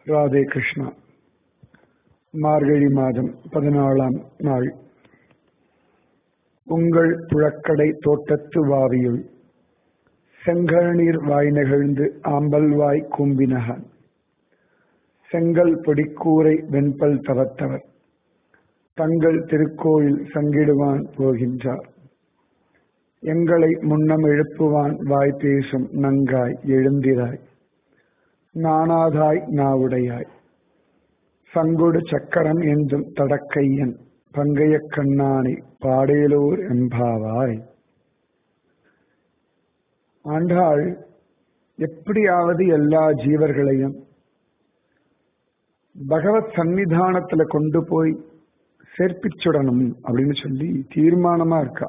ராதே கிருஷ்ணா மார்கழி மாதம் பதினாலாம் நாள் உங்கள் புழக்கடை தோட்டத்து வாவியுள் செங்கல் நீர் வாய் நெகிழ்ந்து ஆம்பல் வாய் கும்பினகன் செங்கல் பொடிக்கூரை வெண்பல் தவத்தவர் தங்கள் திருக்கோயில் சங்கிடுவான் போகின்றார் எங்களை முன்னம் எழுப்புவான் வாய் பேசும் நங்காய் எழுந்திராய் நாணாதாய் நாவுடையாய் சங்கொடு சக்கரம் என்றும் தடக்கையன் பங்கைய கண்ணானை பாடேலோர் எம்பாவாய் ஆண்டாள் எப்படியாவது எல்லா ஜீவர்களையும் பகவத் சன்னிதானத்துல கொண்டு போய் சேர்ப்பிச்சுடணும் அப்படின்னு சொல்லி தீர்மானமா இருக்கா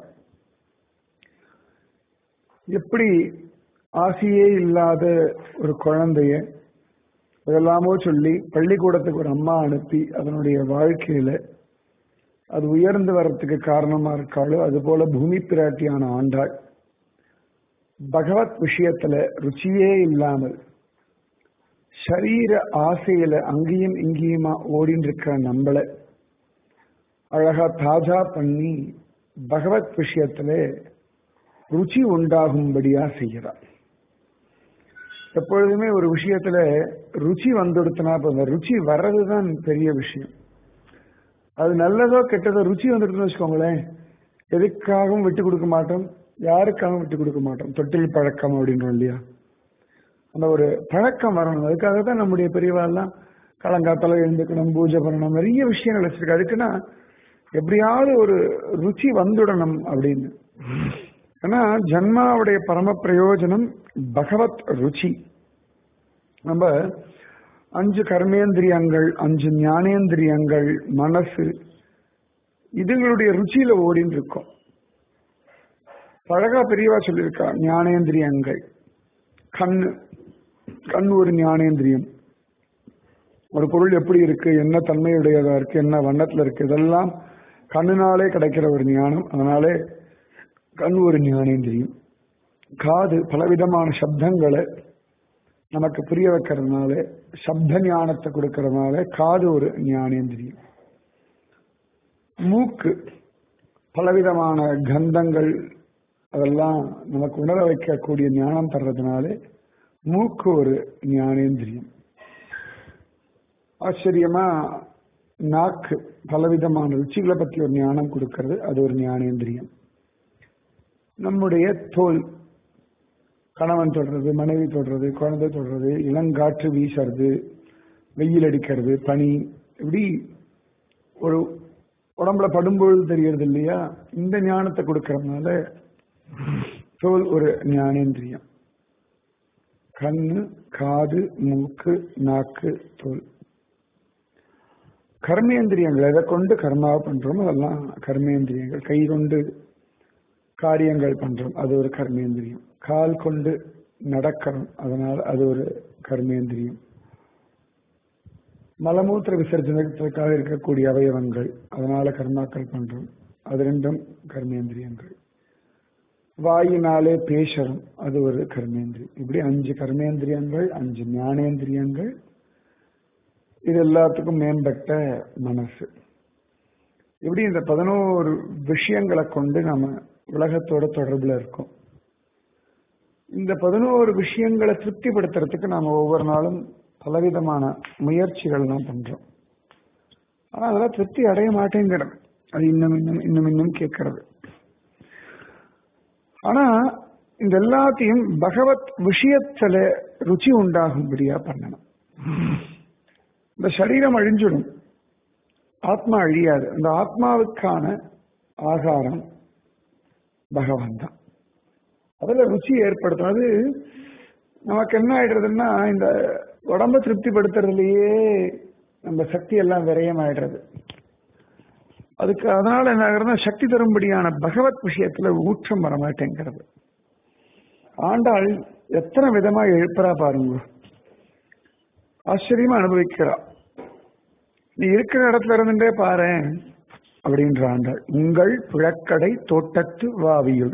எப்படி ஆசையே இல்லாத ஒரு குழந்தைய இதெல்லாமோ சொல்லி பள்ளிக்கூடத்துக்கு ஒரு அம்மா அனுப்பி அதனுடைய வாழ்க்கையில அது உயர்ந்து வர்றதுக்கு காரணமா இருக்காளோ அது போல பூமி பிராட்டியான ஆண்டாள் பகவத் விஷயத்துல ருச்சியே இல்லாமல் சரீர ஆசையில அங்கேயும் இங்கேயுமா ஓடின்னு இருக்கிற நம்மள அழகா தாஜா பண்ணி பகவத் விஷயத்துல ருச்சி உண்டாகும்படியா செய்கிறார் எப்பொழுதுமே ஒரு விஷயத்துல ருச்சி வந்துடுத்துனா அந்த ருச்சி வர்றதுதான் பெரிய விஷயம் அது நல்லதோ கெட்டதோ ருச்சி வந்துடுதுன்னு வச்சுக்கோங்களேன் எதுக்காகவும் விட்டு கொடுக்க மாட்டோம் யாருக்காகவும் விட்டு கொடுக்க மாட்டோம் தொட்டில் பழக்கம் அப்படின்றோம் இல்லையா அந்த ஒரு பழக்கம் வரணும் அதுக்காக தான் நம்முடைய பெரியவாள்லாம் காலங்காத்தால எழுந்துக்கணும் பூஜை பண்ணணும் நிறைய விஷயங்கள் வச்சிருக்கு அதுக்குன்னா எப்படியாவது ஒரு ருச்சி வந்துடணும் அப்படின்னு ஏன்னா ஜன்மாவுடைய பரம பிரயோஜனம் பகவத் ருச்சி நம்ம அஞ்சு கர்மேந்திரியங்கள் அஞ்சு ஞானேந்திரியங்கள் மனசு இதுங்களுடைய ருச்சியில ஓடின்னு இருக்கும் அழகா பெரியவா சொல்லியிருக்கா ஞானேந்திரியங்கள் கண்ணு கண் ஒரு ஞானேந்திரியம் ஒரு பொருள் எப்படி இருக்கு என்ன தன்மையுடையதா இருக்கு என்ன வண்ணத்துல இருக்கு இதெல்லாம் கண்ணுனாலே கிடைக்கிற ஒரு ஞானம் அதனாலே கண் ஒரு ஞானேந்திரியம் காது பலவிதமான சப்தங்களை நமக்கு புரிய வைக்கிறதுனால சப்த ஞானத்தை கொடுக்கறதுனால காது ஒரு ஞானேந்திரியம் மூக்கு பலவிதமான கந்தங்கள் அதெல்லாம் நமக்கு உணர வைக்கக்கூடிய ஞானம் தர்றதுனால மூக்கு ஒரு ஞானேந்திரியம் ஆச்சரியமா நாக்கு பலவிதமான ருச்சிகளை பற்றி ஒரு ஞானம் கொடுக்கறது அது ஒரு ஞானேந்திரியம் நம்முடைய தோல் கணவன் தொடுறது மனைவி தொடுறது குழந்தை தொடுறது இளங்காற்று வீசுறது வெயில் அடிக்கிறது பனி இப்படி ஒரு உடம்புல படும்பொழுது தெரியறது இல்லையா இந்த ஞானத்தை கொடுக்கறதுனால தோல் ஒரு ஞானேந்திரியம் கண்ணு காது மூக்கு நாக்கு தோல் கர்மேந்திரியங்கள் எதை கொண்டு கர்மாவை பண்றோம் அதெல்லாம் கர்மேந்திரியங்கள் கை கொண்டு காரியங்கள் பண்றோம் அது ஒரு கர்மேந்திரியம் கால் கொண்டு நடக்கிறோம் அதனால் அது ஒரு கர்மேந்திரியம் மலமூத்திர விசர்ஜனத்திற்காக இருக்கக்கூடிய அவயவங்கள் அதனால கர்மாக்கள் பண்றோம் அது ரெண்டும் கர்மேந்திரியங்கள் வாயினாலே பேசுறோம் அது ஒரு கர்மேந்திரியம் இப்படி அஞ்சு கர்மேந்திரியங்கள் அஞ்சு ஞானேந்திரியங்கள் இது எல்லாத்துக்கும் மேம்பட்ட மனசு இப்படி இந்த பதினோரு விஷயங்களை கொண்டு நாம உலகத்தோட தொடர்புல இருக்கோம் இந்த பதினோரு விஷயங்களை திருப்திப்படுத்துறதுக்கு நாம ஒவ்வொரு நாளும் பலவிதமான முயற்சிகள் தான் பண்றோம் ஆனா அதெல்லாம் திருப்தி அடைய மாட்டேங்கிறது அது இன்னும் இன்னும் இன்னும் இன்னும் கேட்கறது ஆனா இந்த எல்லாத்தையும் பகவத் விஷயத்துல ருச்சி உண்டாகும்படியா பண்ணணும் இந்த சரீரம் அழிஞ்சிடும் ஆத்மா அழியாது அந்த ஆத்மாவுக்கான ஆகாரம் பகவான் தான் அதுல ருச்சி ஏற்படுத்தும் அது நமக்கு என்ன ஆயிடுறதுன்னா இந்த உடம்ப திருப்திப்படுத்துறதுலயே நம்ம சக்தி எல்லாம் விரயம் ஆயிடுறது அதுக்கு அதனால என்ன ஆகுறதுன்னா சக்தி தரும்படியான பகவத் விஷயத்துல ஊற்றம் வர மாட்டேங்கிறது ஆண்டாள் எத்தனை விதமா எழுப்புறா பாருங்க ஆச்சரியமா அனுபவிக்கிறா நீ இருக்கிற இடத்துல இருந்துட்டே பாரு அப்படின்ற ஆண்டாள் உங்கள் புழக்கடை தோட்டத்து வாவியுள்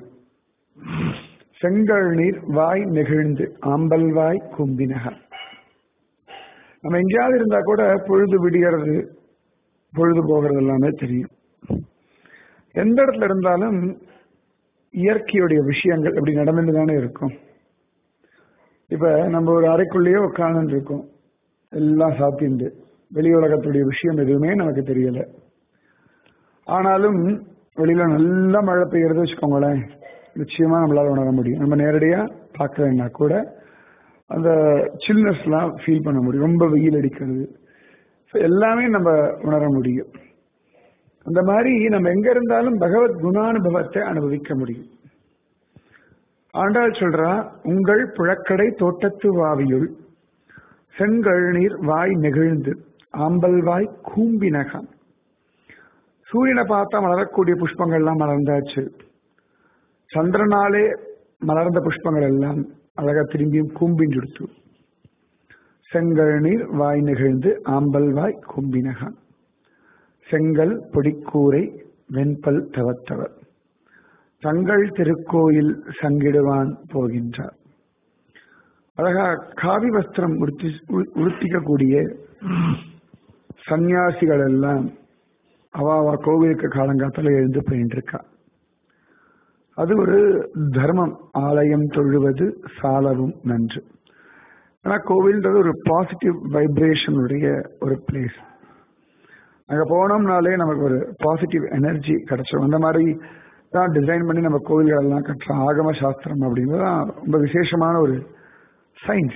செங்கல் நீர் வாய் நெகிழ்ந்து ஆம்பல் வாய் கும்பினக நம்ம எங்கேயாவது இருந்தா கூட பொழுது விடியறது பொழுது போகிறது எல்லாமே தெரியும் எந்த இடத்துல இருந்தாலும் இயற்கையுடைய விஷயங்கள் அப்படி நடந்துட்டு தானே இருக்கும் இப்ப நம்ம ஒரு அறைக்குள்ளேயே உட்கார்ந்து இருக்கோம் எல்லாம் சாத்திண்டு வெளி உலகத்துடைய விஷயம் எதுவுமே நமக்கு தெரியல ஆனாலும் வெளியில நல்லா மழை பெய்யறது வச்சுக்கோங்களேன் நிச்சயமா நம்மளால உணர முடியும் நம்ம நேரடியா பார்க்கலன்னா கூட அந்த சில்னஸ்லாம் ஃபீல் பண்ண முடியும் ரொம்ப வெயில் அடிக்கிறது So, எல்லாமே நம்ம உணர முடியும் அந்த மாதிரி நம்ம எங்க இருந்தாலும் பகவத் குணானுபவத்தை அனுபவிக்க முடியும் ஆண்டாள் சொல்றா உங்கள் புழக்கடை தோட்டத்து வாவியுள் செங்கழ் நீர் வாய் நெகிழ்ந்து ஆம்பல் வாய் கூம்பினகம் சூரியனை பார்த்தா மலரக்கூடிய புஷ்பங்கள்லாம் மலர்ந்தாச்சு சந்திரனாலே மலர்ந்த புஷ்பங்கள் எல்லாம் அழகா திரும்பியும் கூம்பின் எடுத்து செங்கல் நீர் வாய் நெகிழ்ந்து ஆம்பல் வாய் கூம்பினகான் செங்கல் பொடிக்கூரை வெண்பல் தவத்தவர் தங்கள் திருக்கோயில் சங்கிடுவான் போகின்றார் அழகா காவி வஸ்திரம் உடுத்தி உடு- உடுத்திக்கக்கூடிய சந்நியாசிகள் எல்லாம் அவ அவ கோவிலுக்கு காலங்காத்தால எழுந்து போயிட்டு இருக்கா அது ஒரு தர்மம் ஆலயம் தொழுவது சாலவும் நன்று ஆனா கோவில்ன்றது ஒரு பாசிட்டிவ் வைப்ரேஷன் உடைய ஒரு பிளேஸ் அங்க போனோம்னாலே நமக்கு ஒரு பாசிட்டிவ் எனர்ஜி கிடைச்சிடும் அந்த மாதிரி தான் டிசைன் பண்ணி நம்ம கோவில்கள் எல்லாம் கட்டுறோம் ஆகம சாஸ்திரம் அப்படிங்கிறது தான் ரொம்ப விசேஷமான ஒரு சயின்ஸ்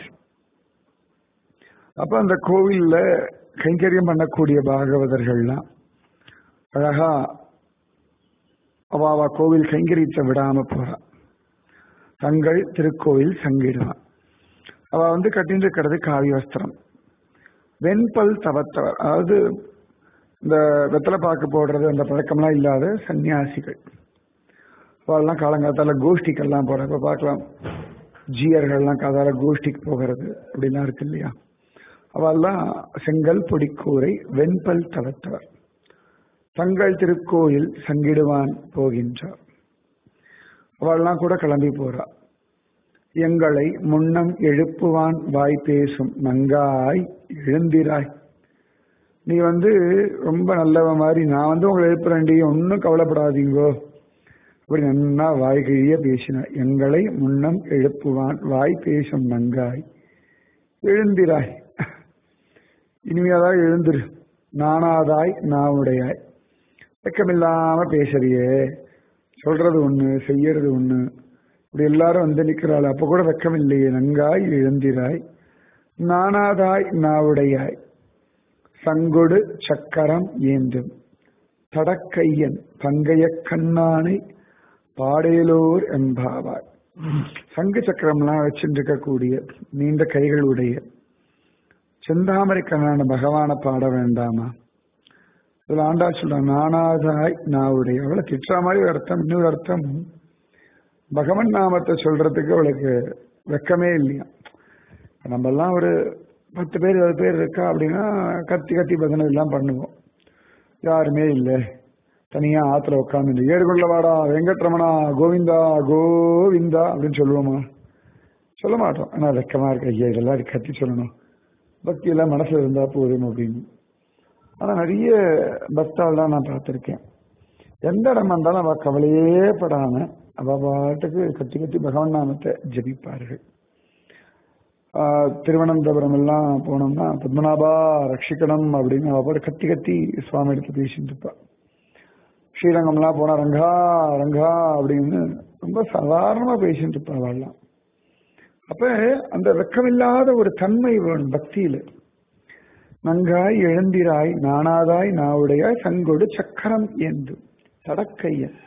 அப்ப அந்த கோவில்ல கைங்கரியம் பண்ணக்கூடிய பாகவதர்கள்லாம் அழகா அவ அவ கோவில் கைங்கரியத்தை விடாம போறா தங்கள் திருக்கோவில் சங்கிடுவான் அவ வந்து கட்டிட்டு இருக்கிறது காவி வஸ்திரம் வெண்பல் தவத்தவர் அதாவது இந்த வெத்தலை பாக்கு போடுறது அந்த பழக்கம்லாம் இல்லாத சன்னியாசிகள் அவெல்லாம் காலங்காத்தால கோஷ்டிக்கெல்லாம் போற இப்ப பார்க்கலாம் ஜீயர்கள்லாம் காதால கோஷ்டிக்கு போகிறது அப்படிலாம் இருக்கு இல்லையா அவெல்லாம் செங்கல் பொடிக்கூரை வெண்பல் தவத்தவர் தங்கள் திருக்கோயில் சங்கிடுவான் போகின்றார் அவள்லாம் கூட கிளம்பி போறா எங்களை முன்னம் எழுப்புவான் வாய் பேசும் நங்காய் எழுந்திராய் நீ வந்து ரொம்ப நல்லவ மாதிரி நான் வந்து உங்களை எழுப்புறேன்டி ஒன்றும் கவலைப்படாதீங்கோ அப்படி நன்னா வாய் கிழிய பேசினாய் எங்களை முன்னம் எழுப்புவான் வாய் பேசும் நங்காய் எழுந்திராய் இனிமையாதான் எழுந்திரு நானாதாய் நாவுடையாய் வெக்கமில்லாம பேசுறியே சொல்றது ஒண்ணு செய்யறது ஒண்ணு இப்படி எல்லாரும் வந்து நிக்கிறாள் அப்ப கூட வெக்கம் இல்லையே நங்காய் எழுந்திராய் நானாதாய் நாவுடையாய் சங்கொடு சக்கரம் ஏந்தும் தடக்கையன் பங்கைய கண்ணானை பாடேலோர் எம்பாவாய் சங்கு சக்கரம்லாம் வச்சுட்டு இருக்கக்கூடிய நீண்ட கைகளுடைய செந்தாமரை கண்ணான பகவானை பாட வேண்டாமா இதுல ஆண்டா சொல்ற நானாதாய் நாவுடைய அவளை திட்டுற மாதிரி ஒரு அர்த்தம் இன்னொரு அர்த்தம் பகவன் நாமத்தை சொல்றதுக்கு அவளுக்கு வெக்கமே இல்லையா இப்ப நம்ம எல்லாம் ஒரு பத்து பேர் இருபது பேர் இருக்கா அப்படின்னா கத்தி கத்தி பஜனை எல்லாம் பண்ணுவோம் யாருமே இல்லை தனியா ஆத்துல உட்காந்து ஏறுகொள்ள வாடா வெங்கட்ரமணா கோவிந்தா கோவிந்தா அப்படின்னு சொல்லுவோமா சொல்ல மாட்டோம் ஆனா வெக்கமா இருக்கு ஐயா இதெல்லாம் கத்தி சொல்லணும் பக்தி எல்லாம் மனசுல இருந்தா போதும் அப்படின்னு ஆனா நிறைய பக்தாள்லாம் நான் பார்த்திருக்கேன் எந்த இடமா இருந்தாலும் அவ கவலையே படாம அவ பாட்டுக்கு கத்தி கத்தி பகவான் நாமத்தை ஜபிப்பார்கள் ஆஹ் திருவனந்தபுரம் எல்லாம் போனோம்னா பத்மநாபா ரட்சிக்கணும் அப்படின்னு அவ பாட்டு கத்தி கத்தி சுவாமி எடுத்து பேசிட்டு இருப்பா ஸ்ரீரங்கம்லாம் போனா ரங்கா ரங்கா அப்படின்னு ரொம்ப சாதாரணமா பேசிட்டு இருப்பா அவள்லாம் அப்ப அந்த வெக்கமில்லாத ஒரு தன்மை வேணும் பக்தியில நங்காய் எழுந்திராய் நானாதாய் நாவுடையாய் சங்கொடு சக்கரம் ஏந்தும் தடக்கையன்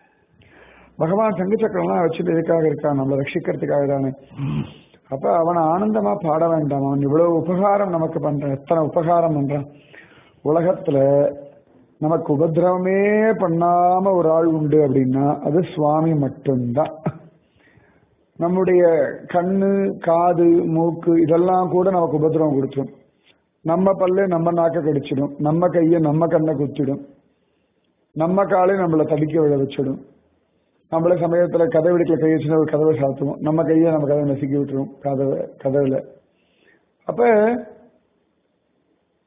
பகவான் சங்கு சக்கரம்லாம் வச்சுட்டு எதுக்காக இருக்கான் நம்மளை ரட்சிக்கிறதுக்காக தானே அப்ப அவனை ஆனந்தமா பாட வேண்டாம் அவன் இவ்வளவு உபகாரம் நமக்கு பண்றான் எத்தனை உபகாரம் பண்றான் உலகத்துல நமக்கு உபதிரவமே பண்ணாம ஒரு ஆள் உண்டு அப்படின்னா அது சுவாமி மட்டும்தான் நம்முடைய கண்ணு காது மூக்கு இதெல்லாம் கூட நமக்கு உபதிரவம் கொடுத்துரும் நம்ம பல்லு நம்ம நாக்க கடிச்சிடும் நம்ம கையை நம்ம கண்ணை குத்திடும் நம்ம காலை நம்மளை தடிக்க விழ வச்சிடும் நம்மள சமயத்துல கதை விடுக்கல கை வச்சுன்னா ஒரு கதவை சாத்துவோம் நம்ம கையை நம்ம கதவை நசுக்கி விட்டுரும் கதவை கதவுல அப்ப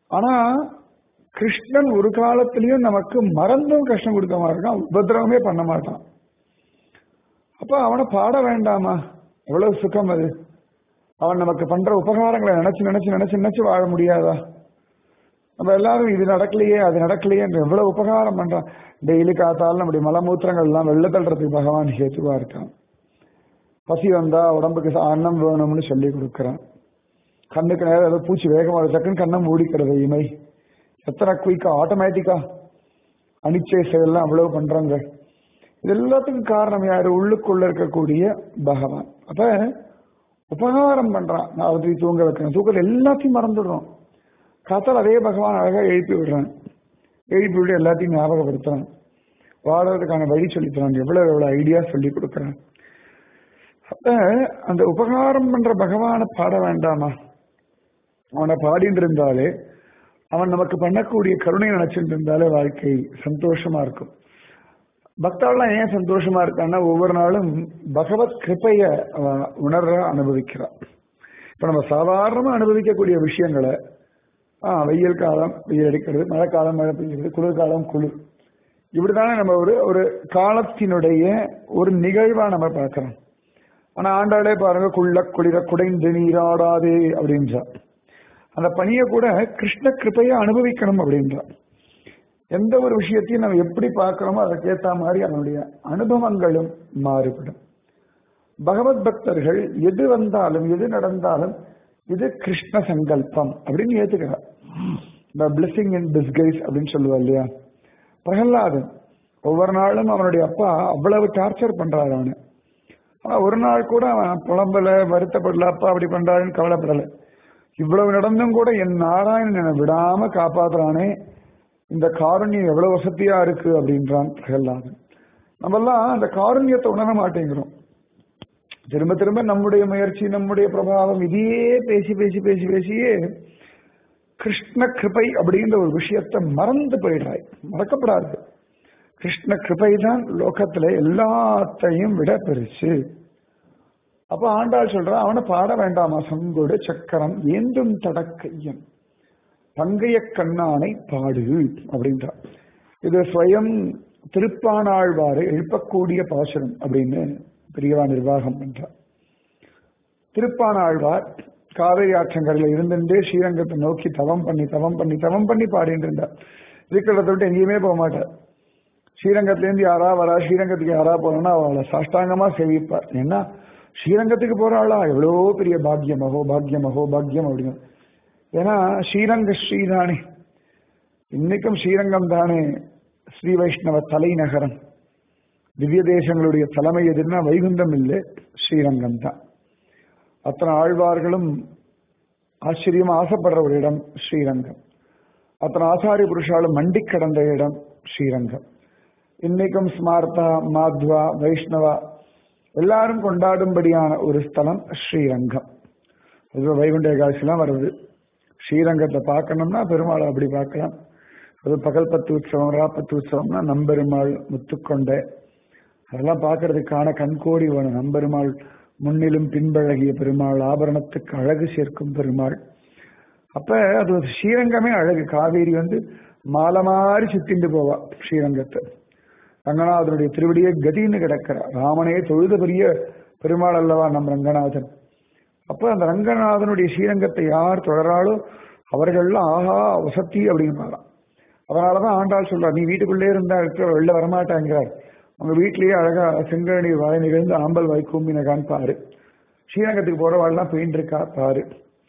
ஆனா கிருஷ்ணன் ஒரு காலத்திலயும் நமக்கு மறந்தும் கஷ்டம் கொடுக்க மாட்டான் உபதிரவமே பண்ண மாட்டான் அப்ப அவனை பாட வேண்டாமா எவ்வளவு சுகம் அது அவன் நமக்கு பண்ற உபகாரங்களை நினைச்சு நினைச்சு நினைச்சு நினைச்சு வாழ முடியாதா நம்ம எல்லாரும் இது நடக்கலையே அது நடக்கலையே எவ்வளவு உபகாரம் பண்றான் டெய்லி காத்தாலும் நம்முடைய மலமூத்திரங்கள் எல்லாம் வெள்ள தள்ளுறதுக்கு பகவான் ஹேத்துவா இருக்கான் பசி வந்தா உடம்புக்கு அன்னம் வேணும்னு சொல்லி கொடுக்குறான் கண்ணுக்கு நேரம் ஏதோ பூச்சி வேகமா டக்குன்னு கண்ணை மூடிக்கிறது இமை எத்தனை குயிக்கா ஆட்டோமேட்டிக்கா அனிச்சை செயல்லாம் அவ்வளவு பண்றாங்க இது எல்லாத்துக்கும் காரணம் யாரு உள்ளுக்குள்ள இருக்கக்கூடிய பகவான் அப்ப உபகாரம் பண்றான் நான் அவருக்கு தூங்க வைக்கிறேன் தூக்கத்தில் எல்லாத்தையும் மறந்துடுறோம் காத்தால் அதே பகவான் அழகா எழுப்பி விடுறான் எழுப்பி விட்டு எல்லாத்தையும் ஞாபகப்படுத்துறான் வாழறதுக்கான வழி சொல்லித்தரான் எவ்வளவு எவ்வளவு ஐடியா சொல்லி கொடுக்குறான் அப்ப அந்த உபகாரம் பண்ற பகவானை பாட வேண்டாமா அவனை பாடிட்டு இருந்தாலே அவன் நமக்கு பண்ணக்கூடிய கருணை நினைச்சிட்டு இருந்தாலே வாழ்க்கை சந்தோஷமா இருக்கும் பக்தாவெல்லாம் ஏன் சந்தோஷமா இருக்கான்னா ஒவ்வொரு நாளும் பகவத் கிருப்பைய அவன் உணர்ற அனுபவிக்கிறான் இப்ப நம்ம சாதாரணமா அனுபவிக்கக்கூடிய விஷயங்களை ஆஹ் வெயில் காலம் வெயில் அடிக்கிறது மழை காலம் மழை பெய்யுறது குளிர்காலம் குளிர் இப்படிதானே நம்ம ஒரு ஒரு காலத்தினுடைய ஒரு நிகழ்வா நம்ம பார்க்கிறோம் ஆனா ஆண்டாளே பாருங்க குள்ள குளிர குடைந்து நீராடாதே அப்படின்றா அந்த பணியை கூட கிருஷ்ண கிருப்பையை அனுபவிக்கணும் அப்படின்றா எந்த ஒரு விஷயத்தையும் நம்ம எப்படி பார்க்கிறோமோ அதற்கேத்த மாதிரி அதனுடைய அனுபவங்களும் மாறுபடும் பகவத் பக்தர்கள் எது வந்தாலும் எது நடந்தாலும் இது கிருஷ்ண சங்கல்பம் அப்படின்னு ஏத்துக்கிறார் இந்த பிளஸிங் இன் டிஸ்கைஸ் அப்படின்னு சொல்லுவா இல்லையா பிரகலாதன் ஒவ்வொரு நாளும் அவனுடைய அப்பா அவ்வளவு டார்ச்சர் பண்றாரு அவனை ஆனா ஒரு நாள் கூட அவன் புலம்பல வருத்தப்படல அப்பா அப்படி பண்றாருன்னு கவலைப்படல இவ்வளவு நடந்தும் கூட என் நாராயணன் என்னை விடாம காப்பாத்துறானே இந்த காருண்யம் எவ்வளவு வசதியா இருக்கு அப்படின்றான் பிரகலாதன் நம்மெல்லாம் அந்த காருண்யத்தை உணர மாட்டேங்கிறோம் திரும்ப திரும்ப நம்முடைய முயற்சி நம்முடைய பிரபாவம் இதையே பேசி பேசி பேசி பேசியே கிருஷ்ண கிருபை அப்படின்ற ஒரு விஷயத்தை மறந்து போயிடுறாய் மறக்கப்படாது கிருஷ்ண கிருபை தான் லோகத்துல எல்லாத்தையும் விட பெருசு அப்ப ஆண்டாள் சொல்றான் அவனை பாட வேண்டாமா சங்கொடு சக்கரம் ஏந்தும் தடக்கையன் பங்கைய கண்ணானை பாடு அப்படின்றார் இது ஸ்வயம் திருப்பானாழ்வாரை எழுப்பக்கூடிய பாசுரம் அப்படின்னு பெரியவா நிர்வாகம் பண்றார் திருப்பானாழ்வார் காவிரி ஆற்றங்கரையில் இருந்துட்டே ஸ்ரீரங்கத்தை நோக்கி தவம் பண்ணி தவம் பண்ணி தவம் பண்ணி பாடிட்டு இருந்தார் இருக்கிறத விட்டு எங்கேயுமே போக மாட்டார் ஸ்ரீரங்கத்திலேருந்து யாரா வரா ஸ்ரீரங்கத்துக்கு யாரா போறோம்னா அவளை சாஷ்டாங்கமா சேவிப்பார் ஏன்னா ஸ்ரீரங்கத்துக்கு போறாளா எவ்வளோ பெரிய பாக்கியம் அஹோ பாக்கியம் அஹோ பாக்கியம் அப்படின்னு ஏன்னா ஸ்ரீரங்க ஸ்ரீதானே இன்னைக்கும் ஸ்ரீரங்கம் தானே ஸ்ரீ வைஷ்ணவ தலைநகரம் திவ்ய தேசங்களுடைய தலைமை எதுன்னா வைகுந்தம் இல்லை ஸ்ரீரங்கம் தான் அத்தனை ஆழ்வார்களும் ஆச்சரியமா ஆசைப்படுற ஒரு இடம் ஸ்ரீரங்கம் அத்தனை ஆச்சாரிய புருஷாலும் மண்டி கடந்த இடம் ஸ்ரீரங்கம் இன்னைக்கும் ஸ்மார்த்தா மாத்வா வைஷ்ணவா எல்லாரும் கொண்டாடும்படியான ஒரு ஸ்தலம் ஸ்ரீரங்கம் அது வைகுண்ட ஏகாதசிலாம் வருது ஸ்ரீரங்கத்தை பார்க்கணும்னா பெருமாளை அப்படி பார்க்கலாம் அது பகல் பத்து உற்சவம் ராப்பத்து உற்சவம்னா நம்பெருமாள் முத்துக்கொண்டை அதெல்லாம் பார்க்கறதுக்கான கண்கோடி வேணும் நம்பெருமாள் முன்னிலும் பின்பழகிய பெருமாள் ஆபரணத்துக்கு அழகு சேர்க்கும் பெருமாள் அப்ப அது ஒரு ஸ்ரீரங்கமே அழகு காவேரி வந்து மாலை மாறி சுத்திண்டு போவா ஸ்ரீரங்கத்தை ரங்கநாதனுடைய திருவடியே கதின்னு கிடக்கிறார் ராமனே தொழுத பெரிய பெருமாள் அல்லவா நம் ரங்கநாதன் அப்ப அந்த ரங்கநாதனுடைய ஸ்ரீரங்கத்தை யார் தொடராளோ அவர்கள்லாம் ஆஹா வசத்தி அப்படிங்கிறாராம் அதனாலதான் ஆண்டாள் சொல்றார் நீ வீட்டுக்குள்ளே இருந்தா இருக்கிற வெளில வரமாட்டாங்கிறார் உங்க வீட்லயே அழகா செங்கழனி வாய் நிகழ்ந்து ஆம்பல் வாய் கூம்பினகான்னு பாரு ஸ்ரீரங்கத்துக்கு போறவாள்லாம் பெயிண்ட் இருக்கா பாரு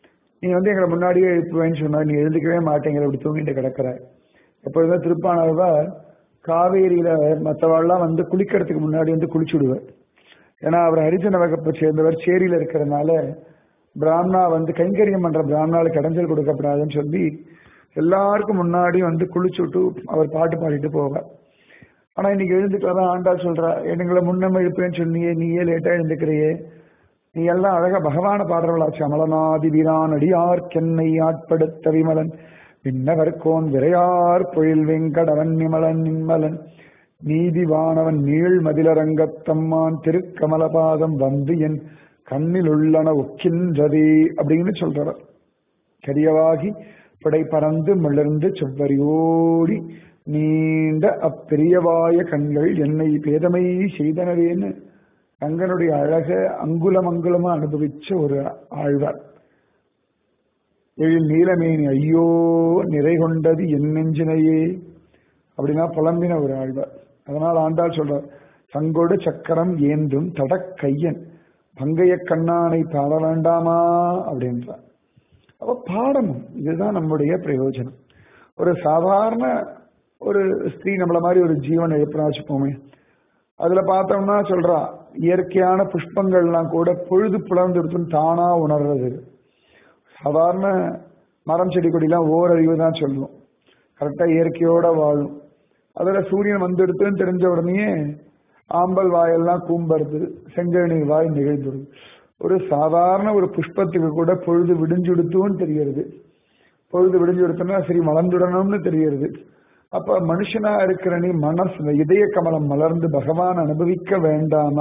நீ வந்து எங்களை முன்னாடியே எழுப்புவேன்னு சொன்னா நீ எழுந்துக்கவே மாட்டேங்கிற அப்படி தூங்கிட்டு கிடக்குற எப்பொழுதுமே திருப்பானவர் காவேரியில மற்றவாள்லாம் வந்து குளிக்கிறதுக்கு முன்னாடி வந்து குளிச்சுடுவார் ஏன்னா அவர் ஹரிஜன வகுப்பை சேர்ந்தவர் சேரியில இருக்கிறதுனால பிராமணா வந்து கைங்கரியம் பண்ற பிராமணாளுக்கு இடைஞ்சல் கொடுக்கப்படாதுன்னு சொல்லி எல்லாருக்கும் முன்னாடி வந்து குளிச்சுட்டு அவர் பாட்டு பாடிட்டு போவார் ஆனா இன்னைக்கு எழுந்துட்டு தான் ஆண்டாள் சொல்றா எங்களை முன்னம் எழுப்பேன்னு சொன்னியே நீயே லேட்டா எழுந்துக்கிறியே நீ எல்லாம் அழகா பகவான பாடுறவளாச்சு அமலநாதி வீரான் அடியார் கென்னை ஆட்படுத்த விமலன் விண்ணவர்கோன் விரையார் பொழில் வெங்கடவன் நிமலன் நிம்மலன் நீதிவானவன் நீள் மதிலரங்கத்தம்மான் திருக்கமலபாதம் வந்து என் கண்ணில் உள்ளன ஒக்கின்றதே அப்படின்னு சொல்றவர் கரியவாகி பிடை பறந்து மிளர்ந்து செவ்வரியோடி நீண்ட அப்பெரியவாய கண்கள் என்னை பேதமை செய்தனவேன்னு ரங்கனுடைய அழக அங்குலம் அங்குலமா அனுபவிச்ச ஒரு ஆழ்வார் எழில் நீலமேனி ஐயோ நிறை கொண்டது என் நெஞ்சினையே அப்படின்னா புலம்பின ஒரு ஆழ்வார் அதனால் ஆண்டாள் சொல்றார் சங்கொடு சக்கரம் ஏந்தும் தடக்கையன் பங்கைய கண்ணானை பாட வேண்டாமா அப்படின்றார் அப்ப பாடணும் இதுதான் நம்முடைய பிரயோஜனம் ஒரு சாதாரண ஒரு ஸ்திரீ நம்மள மாதிரி ஒரு ஜீவன் எழுப்புனா வச்சுப்போமே அதுல பார்த்தோம்னா சொல்றா இயற்கையான புஷ்பங்கள்லாம் கூட பொழுது புலர்ந்துடுத்துன்னு தானா உணர்றது சாதாரண மரம் செடி கொடிலாம் ஓரறிவு தான் சொல்லுவோம் கரெக்டா இயற்கையோட வாழும் அதுல சூரியன் வந்துடுத்துன்னு தெரிஞ்ச உடனே ஆம்பல் வாயெல்லாம் கூம்பருது செங்கழநீர் வாய் நிகழ்ந்துடுது ஒரு சாதாரண ஒரு புஷ்பத்துக்கு கூட பொழுது விடிஞ்சுடுத்துன்னு தெரியறது பொழுது விடிஞ்சுடுத்துனா சரி மலர்ந்துடணும்னு தெரியறது அப்ப மனுஷனா இருக்கிற நீ மனசு இந்த இதய கமலம் மலர்ந்து பகவான் அனுபவிக்க வேண்டாமா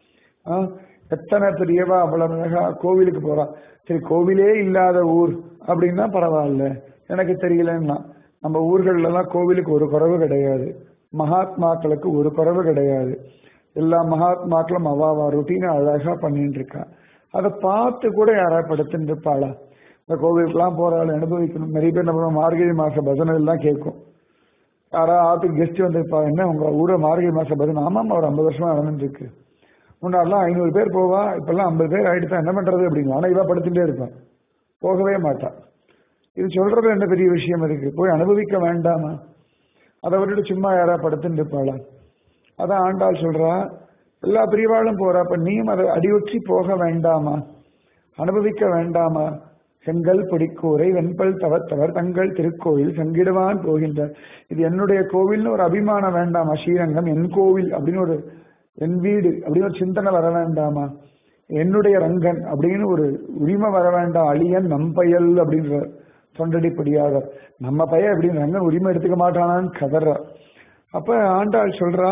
ஆ, எத்தனை பெரியவா அவ்வளவு அழகா கோவிலுக்கு போறா சரி கோவிலே இல்லாத ஊர் அப்படின்னா பரவாயில்ல எனக்கு தெரியலன்னா நம்ம ஊர்கள்ல எல்லாம் கோவிலுக்கு ஒரு குறைவு கிடையாது மகாத்மாக்களுக்கு ஒரு குறைவு கிடையாது எல்லா மகாத்மாக்களும் அவாவா ருட்டீனை அழகா பண்ணிட்டு இருக்கா அதை பார்த்து கூட யாராவது படுத்துட்டு இருப்பாளா இந்த கோவிலுக்குலாம் போறாள் அனுபவிக்கணும் நிறைய பேர் நம்ம மார்கழி மாச பஜனை எல்லாம் கேட்கும் யாராவது ஆத்துக்கு கெஸ்ட் வந்திருப்பா என்ன உங்க ஊரை மார்கழி மாச பஜனை ஆமாம் ஒரு ஐம்பது வருஷமா நடந்துட்டு இருக்கு முன்னாடிலாம் ஐநூறு பேர் போவா இப்பெல்லாம் ஐம்பது பேர் ஆயிடுச்சா என்ன பண்றது அப்படின்னு ஆனா இவா படுத்துட்டே இருப்பான் போகவே மாட்டா இது சொல்றது என்ன பெரிய விஷயம் இருக்கு போய் அனுபவிக்க வேண்டாமா அதை விட்டுட்டு சும்மா யாரா படுத்துட்டு இருப்பாளா அதான் ஆண்டாள் சொல்றா எல்லா பிரிவாளும் போறா அப்ப நீயும் அதை அடியொற்றி போக வேண்டாமா அனுபவிக்க வேண்டாமா செங்கல் பொடிக்கூரை வெண்பல் தவத்தவர் தங்கள் திருக்கோயில் சங்கிடுவான் போகின்றார் இது என்னுடைய கோவில்னு ஒரு அபிமானம் வேண்டாமா ஸ்ரீரங்கம் என் கோவில் அப்படின்னு ஒரு என் வீடு அப்படின்னு ஒரு சிந்தனை வர வேண்டாமா என்னுடைய ரங்கன் அப்படின்னு ஒரு உரிமை வர வேண்டாம் அழியன் நம்பயல் அப்படின்ற தொண்டடிப்படியாக நம்ம பையன் அப்படின்னு ரங்கன் உரிமை எடுத்துக்க மாட்டானான்னு கதற அப்ப ஆண்டாள் சொல்றா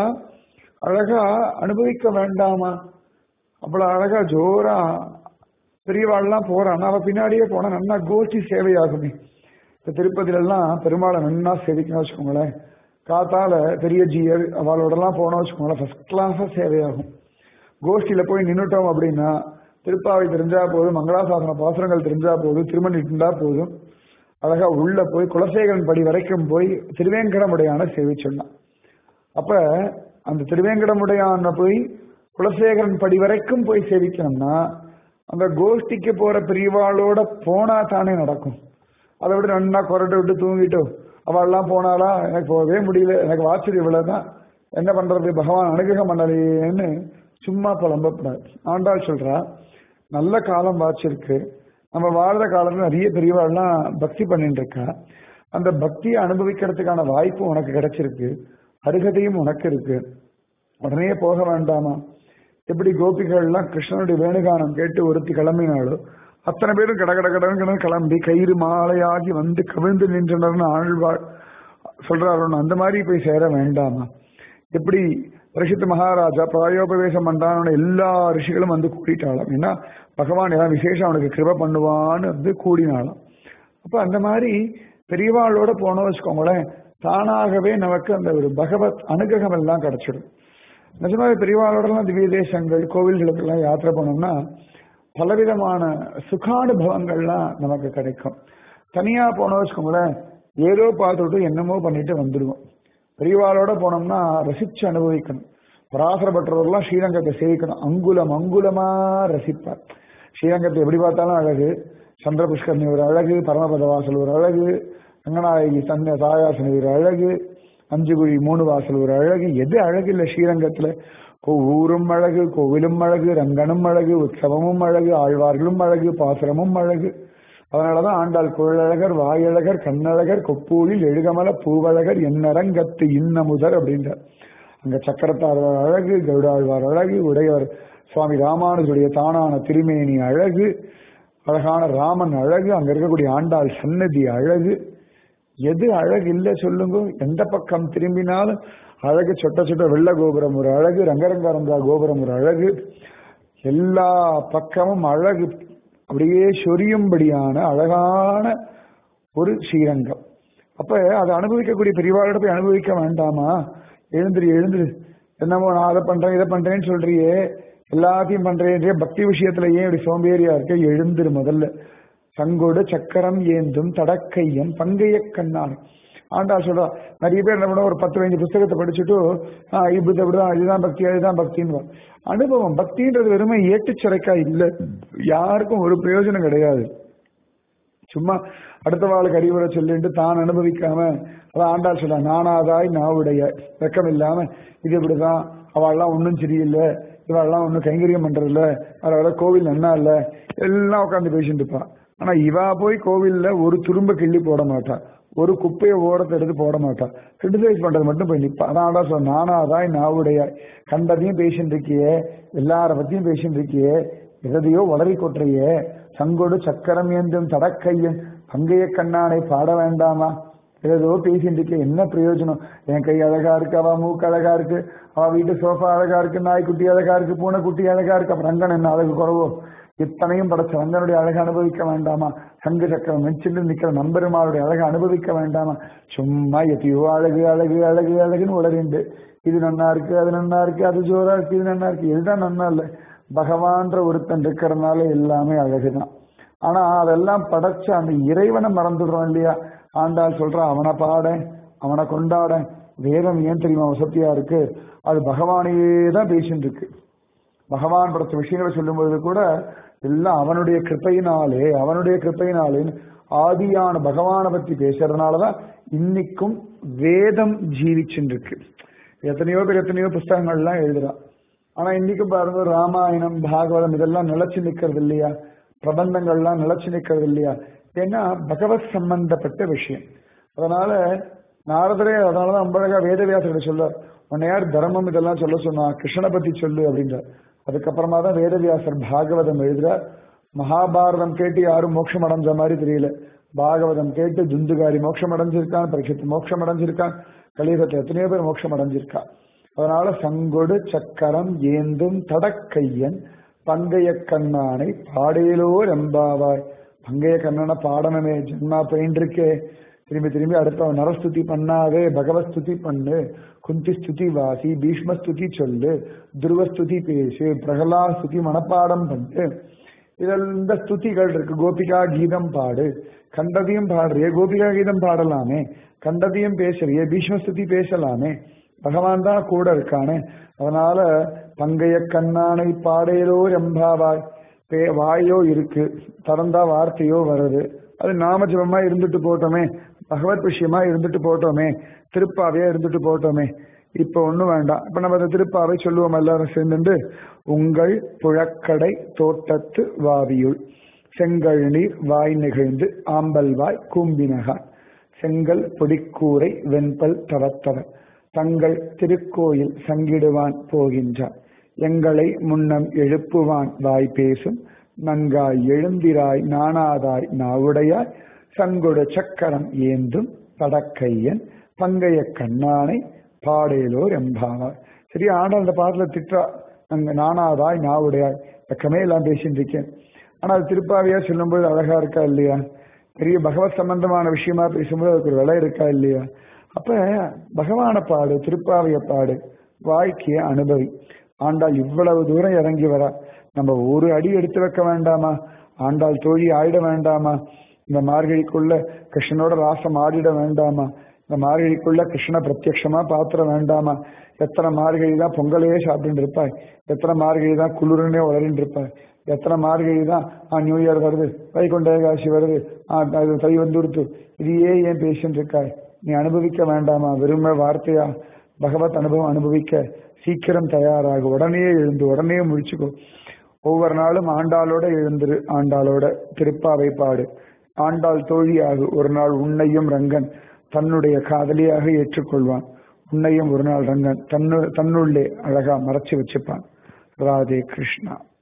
அழகா அனுபவிக்க வேண்டாமா அவ்வளவு அழகா ஜோரா பெரியவாள்லாம் போறான் அவ பின்னாடியே போனா நல்லா கோஷ்டி சேவையாகுமே இப்ப திருப்பதியில எல்லாம் பெருமாளை நன்னா சேவிக்கணும் வச்சுக்கோங்களேன் காத்தால பெரிய ஜியர் அவளோடலாம் போனோம் வச்சுக்கோங்களேன் ஃபர்ஸ்ட் கிளாஸா சேவையாகும் கோஷ்டியில போய் நின்னுட்டோம் அப்படின்னா திருப்பாவை தெரிஞ்சா போதும் மங்களாசாசன பாசுரங்கள் தெரிஞ்சா போதும் திருமணி இருந்தா போதும் அழகா உள்ள போய் குலசேகரன் படி வரைக்கும் போய் திருவேங்கடமுடையான சேவிச்சொன்னான் அப்ப அந்த திருவேங்கடமுடையான போய் குலசேகரன் படி வரைக்கும் போய் சேவிக்கணும்னா அந்த கோஷ்டிக்கு போற பிரிவாளோட போனா தானே நடக்கும் அதை விட நன்னா கொரட்டை விட்டு தூங்கிட்டு அவள்லாம் போனாலா எனக்கு போகவே முடியல எனக்கு வாச்சது இவ்வளவுதான் என்ன பண்றது பகவான் அனுகிரகம் பண்ணலையேன்னு சும்மா புலம்பப்படாது ஆண்டாள் சொல்றா நல்ல காலம் வாச்சிருக்கு நம்ம வாழ்ற காலத்துல நிறைய பெரியவாள்லாம் பக்தி பண்ணிட்டு இருக்கா அந்த பக்தியை அனுபவிக்கிறதுக்கான வாய்ப்பு உனக்கு கிடைச்சிருக்கு அருகதையும் உனக்கு இருக்கு உடனே போக வேண்டாமா எப்படி கோபிகள்லாம் கிருஷ்ணனுடைய வேணுகானம் கேட்டு ஒருத்தி கிளம்பினாலோ அத்தனை பேரும் கட கட கடன்னு கிளம்பி கயிறு மாலையாகி வந்து கவிழ்ந்து நின்றனர்னு ஆழ்வாள் சொல்றாரு அந்த மாதிரி போய் சேர வேண்டாமா எப்படி ரிஷித் மகாராஜா பிராயோபவேசம் பண்றான்னு எல்லா ரிஷிகளும் வந்து கூட்டிட்டாளாம் ஏன்னா பகவான் ஏதாவது விசேஷம் அவனுக்கு கிருப பண்ணுவான்னு வந்து கூடினாலாம் அப்ப அந்த மாதிரி பெரியவாளோட போனோம் வச்சுக்கோங்களேன் தானாகவே நமக்கு அந்த ஒரு பகவத் அனுகிரகம் எல்லாம் கிடைச்சிடும் நிஜமாவே பெரியவாளோடலாம் திவ்ய தேசங்கள் கோவில்களுக்கெல்லாம் யாத்திரை போனோம்னா பலவிதமான சுகானுபவங்கள்லாம் நமக்கு கிடைக்கும் தனியா போனோம் வச்சுக்கோங்களேன் ஏதோ பார்த்துட்டு என்னமோ பண்ணிட்டு வந்துடுவோம் பெரியவாளோட போனோம்னா ரசிச்சு அனுபவிக்கணும் பராசர பட்டவர்கள்லாம் ஸ்ரீரங்கத்தை சேவிக்கணும் அங்குலம் அங்குலமா ரசிப்பார் ஸ்ரீரங்கத்தை எப்படி பார்த்தாலும் அழகு சந்திர புஷ்கரணி ஒரு அழகு பரமபத வாசல் ஒரு அழகு ரங்கநாயகி சன்ன தாயாசனி ஒரு அழகு அஞ்சுகுழி மூணு வாசல் ஒரு அழகு எது அழகு இல்லை ஸ்ரீரங்கத்துல ஊரும் அழகு கோவிலும் அழகு ரங்கனும் அழகு உற்சவமும் அழகு ஆழ்வார்களும் அழகு பாசுரமும் அழகு அதனாலதான் ஆண்டாள் குழலழகர் வாயழகர் கண்ணழகர் கொப்பூரில் எழுகமல பூவழகர் என்னரங்கத்து இன்னமுதர் அப்படின்றார் அங்க சக்கரத்தார் அழகு கருடாழ்வார் அழகு உடையவர் சுவாமி ராமானுஜருடைய தானான திருமேனி அழகு அழகான ராமன் அழகு அங்க இருக்கக்கூடிய ஆண்டாள் சன்னதி அழகு எது அழகு இல்லை சொல்லுங்க எந்த பக்கம் திரும்பினாலும் அழகு சொட்ட சொட்ட வெள்ள கோபுரம் ஒரு அழகு ரங்கரங்கரங்கா கோபுரம் ஒரு அழகு எல்லா பக்கமும் அழகு அப்படியே சொரியும்படியான அழகான ஒரு ஸ்ரீரங்கம் அப்ப அதை அனுபவிக்கக்கூடிய பெரியவாளோட போய் அனுபவிக்க வேண்டாமா எழுந்துரு எழுந்துரு என்னமோ நான் அதை பண்றேன் இதை பண்றேன்னு சொல்றியே எல்லாத்தையும் பண்றேன் பக்தி விஷயத்துல ஏன் இப்படி சோம்பேறியா இருக்க எழுந்துரு முதல்ல சங்கோடு சக்கரம் ஏந்தும் தடக்கையன் பங்கைய கண்ணான் ஆண்டாள் சொல்றா நிறைய பேர் என்ன பண்ண ஒரு பத்து பதினஞ்சு புஸ்தகத்தை படிச்சுட்டு ஆஹ் இப்படி இப்படிதான் இதுதான் பக்தி அதுதான் பக்தின்னு அனுபவம் பக்தின்றது வெறுமை ஏட்டுச்சரைக்கா இல்லை யாருக்கும் ஒரு பிரயோஜனம் கிடையாது சும்மா அடுத்த வாழ்க்கை அறிவுரை சொல்லிட்டு தான் அனுபவிக்காம அதான் ஆண்டாள் சொல்ல நானாதாய் நாவுடைய வெக்கம் இல்லாம இது இப்படிதான் அவள்லாம் ஒன்றும் சரியில்லை இவாள்லாம் ஒன்றும் கைங்கரியம் பண்றதில்ல அதோட கோவில் நன்னா இல்ல எல்லாம் உட்காந்து பேசிட்டு இருப்பா ஆனா இவா போய் கோவில்ல ஒரு துரும்ப கிள்ளி போட மாட்டா ஒரு குப்பையை ஓரத்தை எடுத்து போட மாட்டா கிரிட்டிசைஸ் பண்றது மட்டும் போய் நிப்பா அதான் ஆண்டா சொல்ல நானாதாய் நாவுடைய கண்டதையும் பேசிட்டு இருக்கியே எல்லார பத்தியும் பேசிட்டு இருக்கியே எதையோ வளரி கொட்டுறியே சங்கொடு சக்கரம் ஏந்தும் தடக்கையன் பங்கைய கண்ணானை பாட வேண்டாமா ஏதோ பேசிட்டு இருக்க என்ன பிரயோஜனம் என் கை அழகா இருக்கு அவ மூக்கு அழகா இருக்கு அவ வீட்டு சோஃபா அழகா இருக்கு நாய்க்குட்டி அழகா இருக்கு பூனைக்குட்டி அழகா இருக்கு அப்ப ரங்கன் என்ன அழகு குறவோ இத்தனையும் படைச்ச ரங்கனுடைய அழகை அனுபவிக்க வேண்டாமா சங்கு சக்கரம் மெச்சிட்டு நிக்கிற நம்பெருமாளுடைய அழகை அனுபவிக்க வேண்டாமா சும்மா எத்தையோ அழகு அழகு அழகு அழகுன்னு உளறிண்டு இது நன்னா இருக்கு அது நன்னா இருக்கு அது ஜோரா இருக்கு இது நன்னா இருக்கு இதுதான் நன்னா இல்லை பகவான்ற ஒருத்தன் இருக்கிறதுனால எல்லாமே அழகுதான் ஆனா அதெல்லாம் படைச்ச அந்த இறைவனை மறந்துடுறோம் இல்லையா ஆண்டாள் சொல்றான் அவனை பாட அவனை கொண்டாட வேதம் ஏன் தெரியுமா வசதியா இருக்கு அது பகவானையே தான் பேசிட்டு இருக்கு பகவான் படைச்ச விஷயங்களை சொல்லும்போது கூட எல்லாம் அவனுடைய கிருப்பையினாலே அவனுடைய கிருப்பையினாலே ஆதியான பகவானை பத்தி பேசுறதுனாலதான் இன்னைக்கும் வேதம் ஜீவிச்சுட்டு இருக்கு எத்தனையோ பேர் எத்தனையோ புஸ்தகங்கள்லாம் எழுதுறான் ஆனா இன்னைக்கு பாருங்க ராமாயணம் பாகவதம் இதெல்லாம் நிலைச்சு நிக்கிறது இல்லையா பிரபந்தங்கள்லாம் நிலைச்சு நிக்கிறது இல்லையா ஏன்னா பகவத் சம்பந்தப்பட்ட விஷயம் அதனால நாரதரே அதனாலதான் ரொம்ப அழகா வேதவியாசர்கிட்ட சொல்ல உன்னை யார் தர்மம் இதெல்லாம் சொல்ல சொன்னா கிருஷ்ணனை பத்தி சொல்லு அப்படின்றார் அதுக்கப்புறமா தான் வேதவியாசர் பாகவதம் எழுதுறார் மகாபாரதம் கேட்டு யாரும் மோட்சம் அடைஞ்ச மாதிரி தெரியல பாகவதம் கேட்டு துந்துகாரி மோட்சம் அடைஞ்சிருக்கான் பரிசுத்து மோட்சம் அடைஞ்சிருக்கான் கலியுகத்தில் எத்தனையோ பேர் மோட்சம் அடைஞ்சிருக்கான் அதனால சங்கொடு சக்கரம் ஏந்தும் தடக்கையன் பங்கைய கண்ணானை பாடையிலோ ரெம்பாவாய் பங்கைய கண்ணனை பாடணுமே ஜென்மா பயின்றிருக்கே திரும்பி திரும்பி அடுத்த நரஸ்துதி பண்ணாதே பகவத் ஸ்துதி பண்ணு குந்தி ஸ்துதி வாசி பீஷ்ம ஸ்துதி சொல்லு துருவ ஸ்துதி பேசு பிரகலா ஸ்துதி மனப்பாடம் பண்ணு இதில் இந்த ஸ்துதிகள் இருக்கு கோபிகா கீதம் பாடு கண்டதையும் பாடுறியே கோபிகா கீதம் பாடலாமே கண்டதையும் பேசுறியே பீஷ்ம ஸ்துதி பேசலாமே பகவான் தான் கூட இருக்கானே அதனால பங்கைய கண்ணானை பாடையிலோ ரெம்பாவாய் பே வாயோ இருக்கு திறந்தா வார்த்தையோ வருது அது நாமஜபமா இருந்துட்டு போட்டோமே பகவத் விஷயமா இருந்துட்டு போட்டோமே திருப்பாவையா இருந்துட்டு போட்டோமே இப்ப ஒண்ணும் வேண்டாம் இப்ப நம்ம அந்த திருப்பாவை சொல்லுவோம் எல்லாரும் சேர்ந்துட்டு உங்கள் புழக்கடை தோட்டத்து வாவியுள் செங்கல் நீர் வாய் நெகிழ்ந்து ஆம்பல் வாய் கூம்பினகான் செங்கல் பொடிக்கூரை வெண்பல் தவத்தவர் தங்கள் திருக்கோயில் சங்கிடுவான் போகின்றான் எங்களை முன்னம் எழுப்புவான் வாய் பேசும் நன்காய் எழுந்திராய் நாணாதாய் நாவுடையாய் சங்கொடு சக்கரம் ஏந்தும் படக்கையன் பங்கைய கண்ணானை பாடேலோர் எம்பாவாய் சரி ஆனா அந்த பாட்டுல திட்டா அங்க நானாதாய் நாவுடையாய் பக்கமே எல்லாம் பேசிட்டு இருக்கேன் ஆனா அது திருப்பாவையா சொல்லும்போது அழகா இருக்கா இல்லையா பெரிய பகவத் சம்பந்தமான விஷயமா பேசும்போது அதுக்கு ஒரு விலை இருக்கா இல்லையா அப்ப பகவான பாடு திருப்பாவைய பாடு வாழ்க்கைய அனுபவி ஆண்டாள் இவ்வளவு தூரம் இறங்கி வரா நம்ம ஒரு அடி எடுத்து வைக்க வேண்டாமா ஆண்டாள் தோழி ஆயிட வேண்டாமா இந்த மார்கழிக்குள்ள கிருஷ்ணனோட ராசம் ஆடிட வேண்டாமா இந்த மார்கழிக்குள்ள கிருஷ்ண பிரத்யட்சமா பாத்திர வேண்டாமா எத்தனை மார்கழி தான் பொங்கலையே சாப்பிட்டு இருப்பாய் எத்தனை மார்கழி தான் குளிர்னே உளறின்னு இருப்பாய் எத்தனை மார்கழி தான் ஆ நியூ இயர் வருது வைகுண்ட ஏகாசி வருது ஆ அது தை வந்து கொடுத்து இதையே ஏன் பேசிட்டு இருக்காய் நீ அனுபவிக்க வேண்டாமா விரும்ப வார்த்தையா பகவத் அனுபவம் அனுபவிக்க சீக்கிரம் தயாராகு உடனே எழுந்து உடனே முடிச்சுக்கோ ஒவ்வொரு நாளும் ஆண்டாளோட எழுந்துரு ஆண்டாளோட திருப்பாவை பாடு ஆண்டாள் தோழியாகு ஒரு நாள் உன்னையும் ரங்கன் தன்னுடைய காதலியாக ஏற்றுக்கொள்வான் உன்னையும் ஒரு நாள் ரங்கன் தன்னு தன்னுள்ளே அழகா மறைச்சு வச்சுப்பான் ராதே கிருஷ்ணா